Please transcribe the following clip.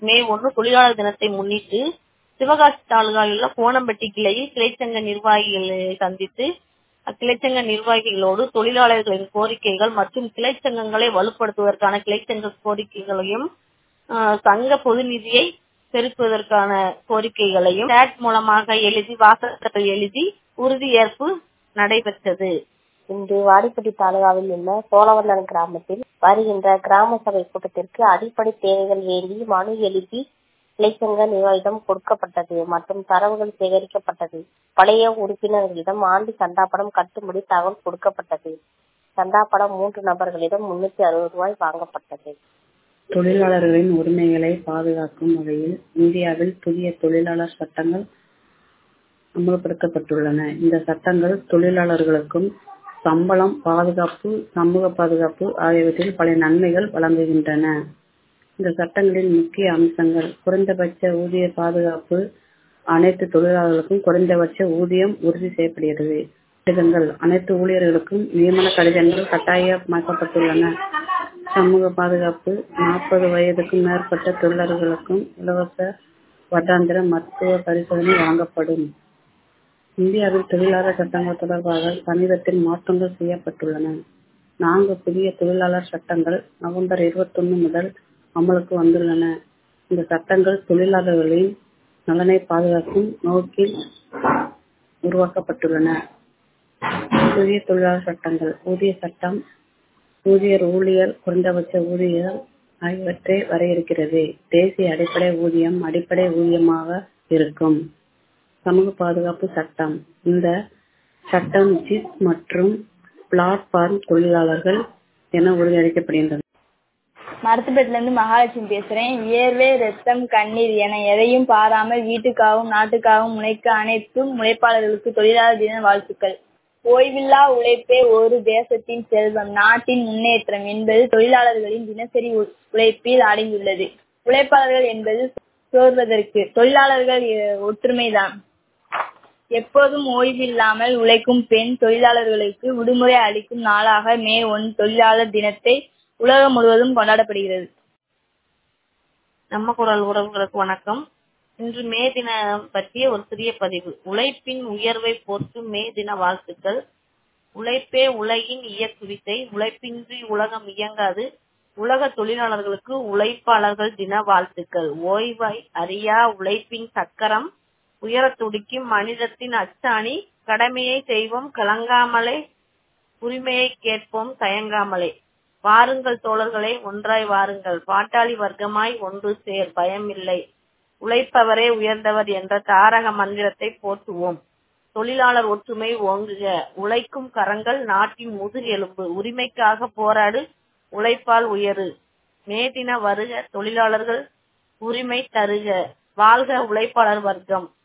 மே ஒன்று தொழிலாளர் தினத்தை முன்னிட்டு சிவகாசி தாலுகாவில் உள்ள கோணம்பட்டி கிளையில் கிளைச்சங்க நிர்வாகிகளை சந்தித்து அக்கிளைச்சங்க நிர்வாகிகளோடு தொழிலாளர்களின் கோரிக்கைகள் மற்றும் கிளைச்சங்கங்களை வலுப்படுத்துவதற்கான கிளைச்சங்க கோரிக்கைகளையும் ஆஹ், சங்க பொது நிதியை பெருக்குவதற்கான கோரிக்கைகளையும் சேட் மூலமாக எழுதி வாசகத்தில் எழுதி உறுதியேற்பு நடைபெற்றது இன்று வாடிப்பட்டி தாலுகாவில் உள்ள சோழவந்தன் கிராமத்தில் வருகின்ற கிராம சபை கூட்டத்திற்கு அடிப்படை தேவைகள் வேண்டி மனு எழுதி இலைச்சங்க நிர்வாகிடம் கொடுக்கப்பட்டது மற்றும் தரவுகள் சேகரிக்கப்பட்டது பழைய உறுப்பினர்களிடம் ஆண்டு சந்தாப்படம் கட்டும்படி தகவல் கொடுக்கப்பட்டது சந்தாப்படம் மூன்று நபர்களிடம் முன்னூத்தி அறுபது ரூபாய் வாங்கப்பட்டது தொழிலாளர்களின் உரிமைகளை பாதுகாக்கும் வகையில் இந்தியாவில் புதிய தொழிலாளர் சட்டங்கள் அமல்படுத்தப்பட்டுள்ளன இந்த சட்டங்கள் தொழிலாளர்களுக்கும் சம்பளம் பாதுகாப்பு சமூக பாதுகாப்பு ஆகியவற்றில் பல நன்மைகள் வழங்குகின்றன இந்த சட்டங்களின் முக்கிய அம்சங்கள் குறைந்தபட்ச ஊதிய பாதுகாப்பு அனைத்து தொழிலாளர்களுக்கும் குறைந்தபட்ச ஊதியம் உறுதி செய்யப்படுகிறது கடிதங்கள் அனைத்து ஊழியர்களுக்கும் நியமன கடிதங்கள் கட்டாயமாக்கப்பட்டுள்ளன சமூக பாதுகாப்பு நாற்பது வயதுக்கும் மேற்பட்ட தொழிலாளர்களுக்கும் இலவச வருடாந்திர மருத்துவ பரிசோதனை வழங்கப்படும் இந்தியாவில் தொழிலாளர் சட்டங்கள் தொடர்பாக சமீபத்தில் மாற்றங்கள் செய்யப்பட்டுள்ளன நான்கு புதிய தொழிலாளர் சட்டங்கள் நவம்பர் இருபத்தொன்னு முதல் அமலுக்கு வந்துள்ளன இந்த சட்டங்கள் தொழிலாளர்களின் நலனை பாதுகாக்கும் நோக்கில் உருவாக்கப்பட்டுள்ளன புதிய தொழிலாளர் சட்டங்கள் ஊதிய சட்டம் ஊதியர் ஊழியர் குறைந்தபட்ச ஊதியம் ஆகியவற்றை வரையறுக்கிறது தேசிய அடிப்படை ஊதியம் அடிப்படை ஊதியமாக இருக்கும் சமூக பாதுகாப்பு சட்டம் இந்த சட்டம் ஜிஸ் மற்றும் பிளாட்ஃபார்ம் தொழிலாளர்கள் என உறுதியளிக்கப்படுகின்றன மருத்துவப்பேட்டில இருந்து மகாலட்சுமி பேசுறேன் வியர்வை ரத்தம் கண்ணீர் என எதையும் பாராமல் வீட்டுக்காகவும் நாட்டுக்காகவும் உழைக்க அனைத்தும் உழைப்பாளர்களுக்கு தொழிலாளர் தின வாழ்த்துக்கள் ஓய்வில்லா உழைப்பே ஒரு தேசத்தின் செல்வம் நாட்டின் முன்னேற்றம் என்பது தொழிலாளர்களின் தினசரி உ- உழைப்பில் அடங்கியுள்ளது உழைப்பாளர்கள் என்பது சோர்வதற்கு தொழிலாளர்கள் எ- ஒற்றுமைதான் எப்போதும் ஓய்வில்லாமல் உழைக்கும் பெண் தொழிலாளர்களுக்கு விடுமுறை அளிக்கும் நாளாக மே ஒன்று தொழிலாளர் தினத்தை உலகம் முழுவதும் கொண்டாடப்படுகிறது நம்ம குரல் உறவுகளுக்கு வணக்கம் இன்று மே தினம் பற்றிய ஒரு சிறிய பதிவு உழைப்பின் உயர்வை போற்றும் மே தின வாழ்த்துக்கள் உழைப்பே உலகின் இயக்குவிசை உழைப்பின்றி உலகம் இயங்காது உலக தொழிலாளர்களுக்கு உழைப்பாளர்கள் தின வாழ்த்துக்கள் ஓய்வை அறியா உழைப்பின் சக்கரம் உயரத் துடிக்கும் மனிதத்தின் அச்சாணி கடமையை செய்வோம் கலங்காமலே உரிமையை கேட்போம் தயங்காமலே வாருங்கள் தோழர்களே ஒன்றாய் வாருங்கள் பாட்டாளி வர்க்கமாய் ஒன்று சேர் பயமில்லை உழைப்பவரே உயர்ந்தவர் என்ற தாரக மந்திரத்தை போற்றுவோம் தொழிலாளர் ஒற்றுமை ஓங்குக உழைக்கும் கரங்கள் நாட்டின் முதுகெலும்பு உரிமைக்காக போராடு உழைப்பால் உயரு மே தின வருக தொழிலாளர்கள் உரிமை தருக வாழ்க உழைப்பாளர் வர்க்கம்